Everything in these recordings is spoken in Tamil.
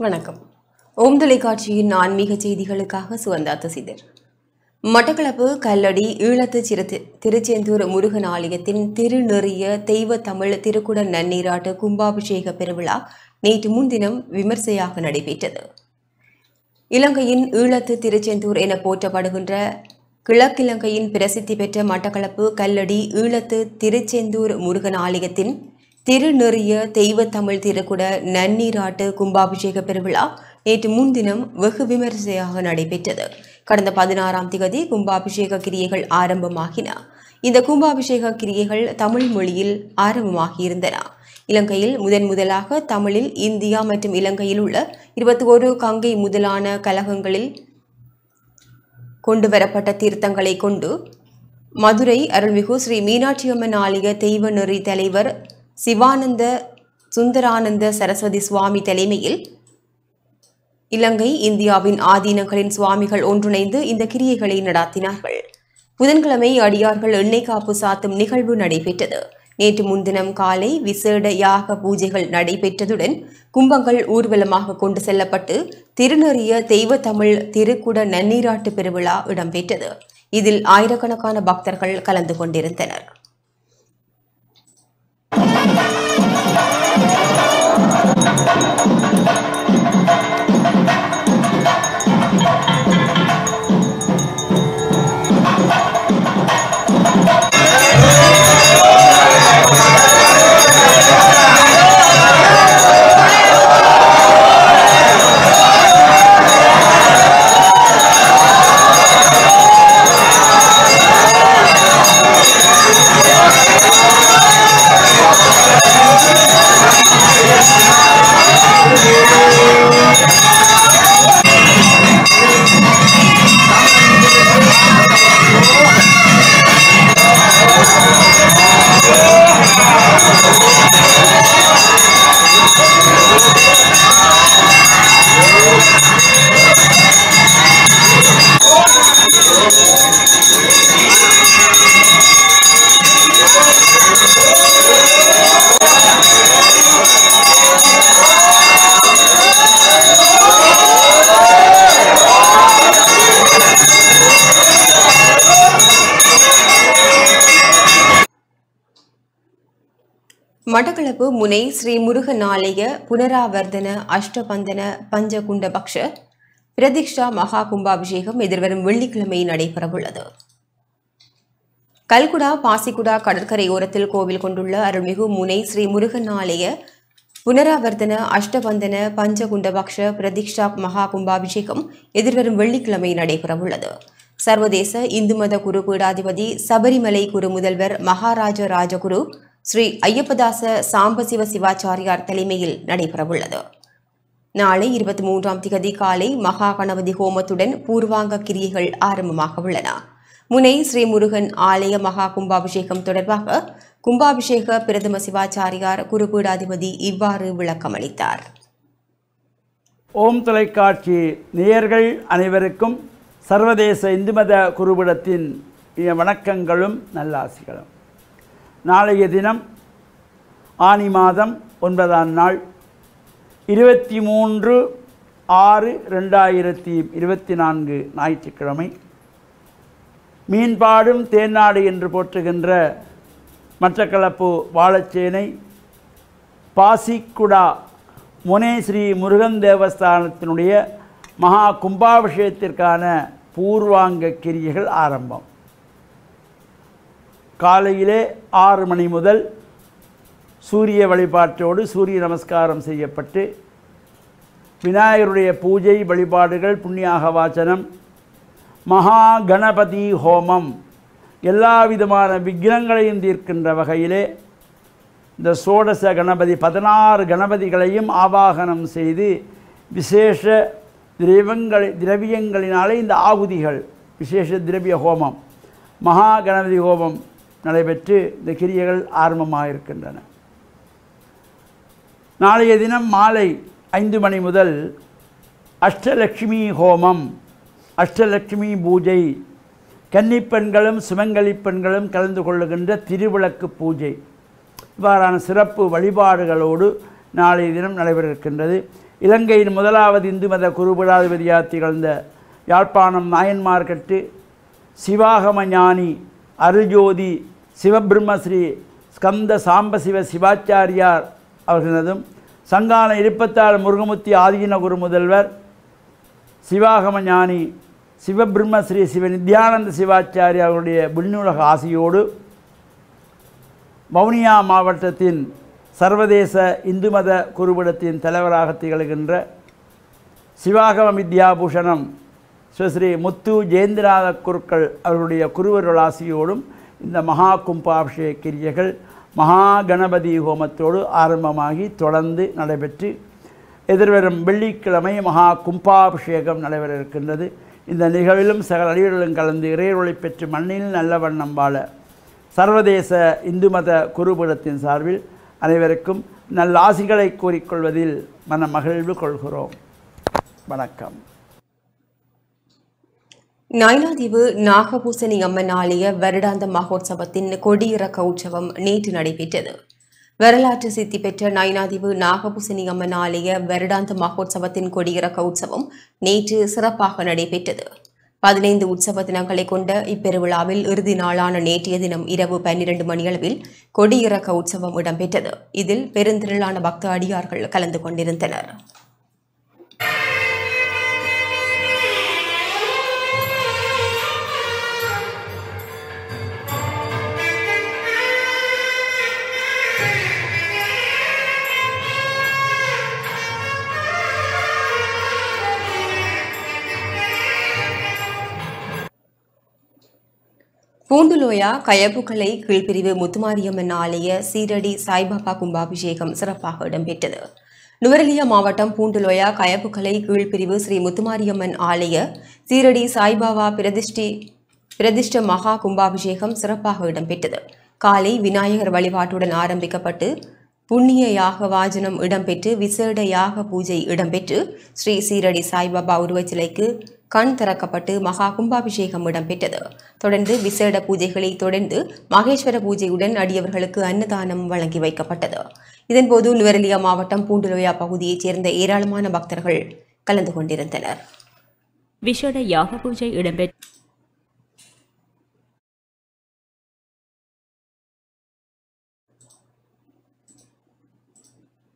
வணக்கம் ஓம் தொலைக்காட்சியின் ஆன்மீக செய்திகளுக்காக சுவந்தா துசிதர் மட்டக்களப்பு கல்லடி ஈழத்து சிறுத்து திருச்செந்தூர் முருகன் ஆலயத்தின் திருநெறிய தெய்வ தமிழ் திருக்குட நன்னீராட்டு கும்பாபிஷேக பெருவிழா நேற்று முன்தினம் விமர்சையாக நடைபெற்றது இலங்கையின் ஈழத்து திருச்செந்தூர் என போற்றப்படுகின்ற கிழக்கிலங்கையின் பிரசித்தி பெற்ற மட்டக்களப்பு கல்லடி ஈழத்து திருச்செந்தூர் முருகன் ஆலயத்தின் திருநெறிய தெய்வ தமிழ் திருக்குட நன்னீராட்டு கும்பாபிஷேக பெருவிழா நேற்று முன்தினம் வெகு விமரிசையாக நடைபெற்றது கடந்த பதினாறாம் திகதி கும்பாபிஷேக கிரியைகள் ஆரம்பமாகின இந்த கும்பாபிஷேக கிரியைகள் தமிழ் மொழியில் ஆரம்பமாகியிருந்தன இலங்கையில் முதன் முதலாக தமிழில் இந்தியா மற்றும் இலங்கையில் உள்ள இருபத்தி ஒரு கங்கை முதலான கலகங்களில் கொண்டு வரப்பட்ட தீர்த்தங்களை கொண்டு மதுரை அருள்மிகு ஸ்ரீ மீனாட்சியம்மன் ஆலய தெய்வ நெறி தலைவர் சிவானந்த சுந்தரானந்த சரஸ்வதி சுவாமி தலைமையில் இலங்கை இந்தியாவின் ஆதீனங்களின் சுவாமிகள் ஒன்றிணைந்து இந்த கிரியைகளை நடாத்தினார்கள் புதன்கிழமை அடியார்கள் எண்ணெய் காப்பு சாத்தும் நிகழ்வு நடைபெற்றது நேற்று முன்தினம் காலை விசேட யாக பூஜைகள் நடைபெற்றதுடன் கும்பங்கள் ஊர்வலமாக கொண்டு செல்லப்பட்டு திருநெறிய தெய்வ தமிழ் திருக்குட நன்னீராட்டு பெருவிழா இடம்பெற்றது இதில் ஆயிரக்கணக்கான பக்தர்கள் கலந்து கொண்டிருந்தனர் மட்டக்களப்பு முனை ஸ்ரீ முருகன் ஆலய புனராவர்த்தன அஷ்டபந்தன பஞ்சகுண்ட பக்ஷ பிரதிஷ்டா மகா கும்பாபிஷேகம் எதிர்வரும் வெள்ளிக்கிழமை நடைபெறவுள்ளது கல்குடா பாசிக்குடா கடற்கரை ஓரத்தில் கோவில் கொண்டுள்ள அருள்மிகு முனை ஸ்ரீ முருகன் ஆலய புனராவர்த்தன அஷ்டபந்தன பஞ்சகுண்டபக்ஷ பிரதிஷ்டா மகா கும்பாபிஷேகம் எதிர்வரும் வெள்ளிக்கிழமை நடைபெறவுள்ளது சர்வதேச இந்து மத குரு பீடாதிபதி சபரிமலை குரு முதல்வர் மகாராஜ ராஜகுரு ஸ்ரீ ஐயப்பதாச சாம்பசிவ சிவாச்சாரியார் தலைமையில் நடைபெறவுள்ளது நாளை இருபத்தி மூன்றாம் திகதி காலை மகா கணபதி ஹோமத்துடன் பூர்வாங்க கிரியைகள் ஆரம்பமாக உள்ளன முனை ஸ்ரீ முருகன் ஆலய மகா கும்பாபிஷேகம் தொடர்பாக கும்பாபிஷேக பிரதம சிவாச்சாரியார் குருபீடாதிபதி இவ்வாறு விளக்கமளித்தார் ஓம் தொலைக்காட்சி நேயர்கள் அனைவருக்கும் சர்வதேச இந்து மத குருவிடத்தின் இனிய வணக்கங்களும் நல்லாசிகளும் நாளைய தினம் ஆனி மாதம் ஒன்பதாம் நாள் இருபத்தி மூன்று ஆறு ரெண்டாயிரத்தி இருபத்தி நான்கு ஞாயிற்றுக்கிழமை மீன்பாடும் தேன்னாடு என்று போற்றுகின்ற மட்டக்களப்பு வாழச்சேனை பாசிக்குடா முனே ஸ்ரீ முருகன் தேவஸ்தானத்தினுடைய மகா கும்பாபிஷேகத்திற்கான பூர்வாங்க கிரியைகள் ஆரம்பம் காலையிலே ஆறு மணி முதல் சூரிய வழிபாட்டோடு சூரிய நமஸ்காரம் செய்யப்பட்டு விநாயகருடைய பூஜை வழிபாடுகள் புண்ணியாக வாசனம் மகா கணபதி ஹோமம் எல்லா விதமான விக்னங்களையும் தீர்க்கின்ற வகையிலே இந்த சோடச கணபதி பதினாறு கணபதிகளையும் ஆவாகனம் செய்து விசேஷ திரவங்களை திரவியங்களினாலே இந்த ஆகுதிகள் விசேஷ திரவிய ஹோமம் மகா கணபதி ஹோமம் நடைபெற்று இந்த கிரியைகள் ஆரம்பமாக இருக்கின்றன நாளைய தினம் மாலை ஐந்து மணி முதல் அஷ்டலட்சுமி ஹோமம் அஷ்டலட்சுமி பூஜை கன்னிப்பெண்களும் சுமங்கலி பெண்களும் கலந்து கொள்ளுகின்ற திருவிளக்கு பூஜை இவ்வாறான சிறப்பு வழிபாடுகளோடு நாளைய தினம் நடைபெற இருக்கின்றது இலங்கையின் முதலாவது இந்து மத குருபடாதிபதியாக திகழ்ந்த யாழ்ப்பாணம் நாயன்மார்கட்டு சிவாகம ஞானி அருஜோதி சிவபிரம்மஸ்ரீ ஸ்கந்த சாம்பசிவ சிவாச்சாரியார் அவர்களதும் சங்கான இருப்பத்தாறு முருகமுத்தி ஆதீன குரு முதல்வர் சிவாகம ஞானி சிவபிரம்மஸ்ரீ சிவ நித்யானந்த சிவாச்சாரி அவருடைய விண்ணுலக ஆசையோடு வவுனியா மாவட்டத்தின் சர்வதேச இந்து மத குருபடத்தின் தலைவராக திகழ்கின்ற சிவாகம வித்யாபூஷணம் ஸ்ரீ முத்து ஜெயந்திரநாத குருக்கள் அவருடைய குருவருள் ஆசியோடும் இந்த மகா கும்பாபிஷேக கிரியைகள் மகா கணபதி ஹோமத்தோடு ஆரம்பமாகி தொடர்ந்து நடைபெற்று எதிர்வரும் வெள்ளிக்கிழமை மகா கும்பாபிஷேகம் நடைபெற இருக்கின்றது இந்த நிகழ்விலும் சகல அடிகளும் கலந்து இறையொளி பெற்று மண்ணில் நல்ல வண்ணம் வாழ சர்வதேச இந்து மத குருபீடத்தின் சார்பில் அனைவருக்கும் நல்ல ஆசிகளை கூறிக்கொள்வதில் மன மகிழ்வு கொள்கிறோம் வணக்கம் நாயனாதீவு நாகபூசணி அம்மன் ஆலய வருடாந்த மகோத்சவத்தின் கொடியிறக்க உற்சவம் நேற்று நடைபெற்றது வரலாற்று சித்தி பெற்ற நயனாதீவு நாகபூசணி அம்மன் ஆலய வருடாந்த மகோத்சவத்தின் கொடியிறக்க உற்சவம் நேற்று சிறப்பாக நடைபெற்றது பதினைந்து உற்சவ தினங்களை கொண்ட இப்பெருவிழாவில் இறுதி நாளான நேற்றைய தினம் இரவு பன்னிரண்டு மணியளவில் கொடியிறக்க உற்சவம் இடம்பெற்றது இதில் பெருந்திரளான பக்த அடியார்கள் கலந்து கொண்டிருந்தனர் பூண்டுலோயா கயப்புக்கலை கீழ்பிரிவு முத்துமாரியம்மன் ஆலய சீரடி சாய்பாபா கும்பாபிஷேகம் சிறப்பாக இடம்பெற்றது நுவரெலியா மாவட்டம் பூண்டுலோயா கயப்புக்கலை கீழ்பிரிவு ஸ்ரீ முத்துமாரியம்மன் ஆலய சீரடி சாய்பாபா பிரதிஷ்டி பிரதிஷ்ட மகா கும்பாபிஷேகம் சிறப்பாக இடம்பெற்றது காலை விநாயகர் வழிபாட்டுடன் ஆரம்பிக்கப்பட்டு புண்ணிய யாக வாஜனம் இடம்பெற்று விசேட யாக பூஜை இடம்பெற்று ஸ்ரீ சீரடி சாய்பாபா உருவச்சிலைக்கு கண் திறக்கப்பட்டு மகா கும்பாபிஷேகம் இடம்பெற்றது தொடர்ந்து விசேட பூஜைகளை தொடர்ந்து மகேஸ்வர பூஜையுடன் அடியவர்களுக்கு அன்னதானம் வழங்கி வைக்கப்பட்டது இதன்போது நுவரெலியா மாவட்டம் பூண்டுலோயா பகுதியைச் சேர்ந்த ஏராளமான பக்தர்கள் கலந்து கொண்டிருந்தனர் விசேட யாக பூஜை இடம்பெற்ற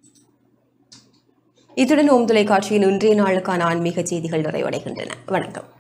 இத்துடன் ஓம் தொலைக்காட்சியின் இன்றைய நாளுக்கான ஆன்மீக செய்திகள் நிறைவடைகின்றன வணக்கம்